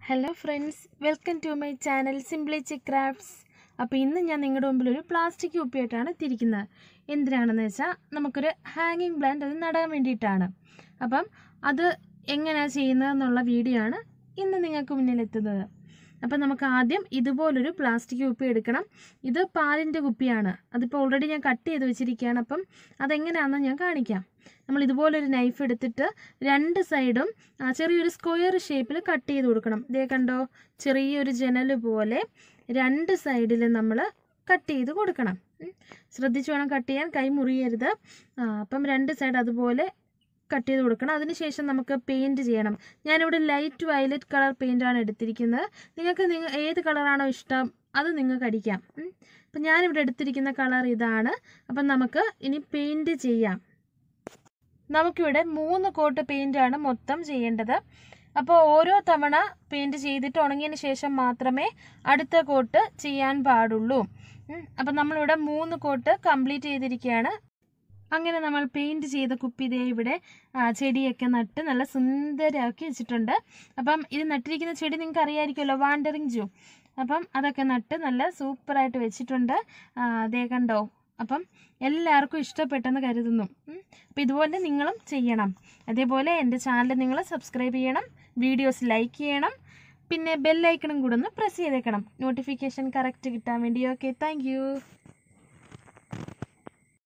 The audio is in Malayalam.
Hello friends welcome to my channel simply chic crafts അപ്പോൾ ഇന്ന് ഞാൻ നിങ്ങളുടെ മുമ്പിൽ ഒരു പ്ലാസ്റ്റിക് കുപ്പിയായിട്ടാണ് എത്തിയിരിക്കുന്നത് എന്തിനാണെന്ന് വെച്ചാൽ നമുക്കൊരു ഹാങ്ങിങ് പ്ലാന്റ് അത് നടാൻ വേണ്ടിയിട്ടാണ് അപ്പം അത് എങ്ങനെയാണ് ചെയ്യുന്നതെന്നുള്ള വീഡിയോ ആണ് ഇന്ന് നിങ്ങൾക്ക് മുന്നിൽ എത്തുന്നത് അപ്പം നമുക്ക് ആദ്യം ഇതുപോലൊരു പ്ലാസ്റ്റിക് കുപ്പി എടുക്കണം ഇത് പാലിൻ്റെ കുപ്പിയാണ് അതിപ്പോൾ ഓൾറെഡി ഞാൻ കട്ട് ചെയ്ത് വെച്ചിരിക്കുകയാണ് അപ്പം അതെങ്ങനെയാണെന്ന് ഞാൻ കാണിക്കാം നമ്മൾ ഇതുപോലൊരു നൈഫ് എടുത്തിട്ട് രണ്ട് സൈഡും ആ, ചെറിയൊരു സ്ക്വയർ ഷേപ്പിൽ കട്ട് ചെയ്ത് കൊടുക്കണം ഇതേ കണ്ടോ ചെറിയൊരു ജനൽ പോലെ രണ്ട് സൈഡിൽ നമ്മൾ കട്ട് ചെയ്ത് കൊടുക്കണം ഉം. ശ്രദ്ധിച്ച് വേണം കട്ട് ചെയ്യാൻ കൈ മുറിയരുത് ആ, അപ്പം രണ്ട് സൈഡ് അതുപോലെ കട്ട് ചെയ്ത് കൊടുക്കണം അതിനുശേഷം നമുക്ക് പെയിൻറ് ചെയ്യണം ഞാനിവിടെ ലൈറ്റ് വയലറ്റ് കളർ പെയിൻ്റാണ് എടുത്തിരിക്കുന്നത് നിങ്ങൾക്ക് നിങ്ങൾ ഏത് കളറാണോ ഇഷ്ടം അത് നിങ്ങൾക്ക് അടിക്കാം ഉം. അപ്പം ഞാനിവിടെ എടുത്തിരിക്കുന്ന കളർ ഇതാണ് അപ്പം നമുക്ക് ഇനി പെയിൻറ് ചെയ്യാം നമുക്കിവിടെ മൂന്ന് കോട്ട് പെയിൻ്റാണ് മൊത്തം ചെയ്യേണ്ടത് അപ്പോൾ ഓരോ തവണ പെയിൻറ് ചെയ്തിട്ട് ഉണങ്ങിയതിന് ശേഷം മാത്രമേ അടുത്ത കോട്ട് ചെയ്യാൻ പാടുള്ളൂ ഉം. അപ്പം നമ്മളിവിടെ മൂന്ന് കോട്ട് കംപ്ലീറ്റ് ചെയ്തിരിക്കുകയാണ് അങ്ങനെ നമ്മൾ പെയിൻറ് ചെയ്ത കുപ്പി ദേ ഇവിടെ ആ, ചെടിയൊക്കെ നട്ട് നല്ല സുന്ദരമാക്കി വെച്ചിട്ടുണ്ട് അപ്പം ഇത് നട്ടിരിക്കുന്ന ചെടി നിങ്ങൾക്ക് അറിയാമായിരിക്കുമല്ലോ വാണ്ടറിങ് ജൂ അപ്പം അതൊക്കെ നട്ട് നല്ല സൂപ്പറായിട്ട് വെച്ചിട്ടുണ്ട് ആ, ദേ കണ്ടോ അപ്പം എല്ലാവർക്കും ഇഷ്ടപ്പെട്ടെന്ന് കരുതുന്നു ഉം. അപ്പോൾ ഇതുപോലെ നിങ്ങളും ചെയ്യണം അതേപോലെ എൻ്റെ ചാനൽ നിങ്ങൾ സബ്സ്ക്രൈബ് ചെയ്യണം വീഡിയോസ് ലൈക്ക് ചെയ്യണം പിന്നെ ബെല്ലൈക്കണും കൂടെ ഒന്ന് പ്രസ് ചെയ്തേക്കണം നോട്ടിഫിക്കേഷൻ കറക്റ്റ് കിട്ടാൻ വേണ്ടി ഓക്കെ താങ്ക്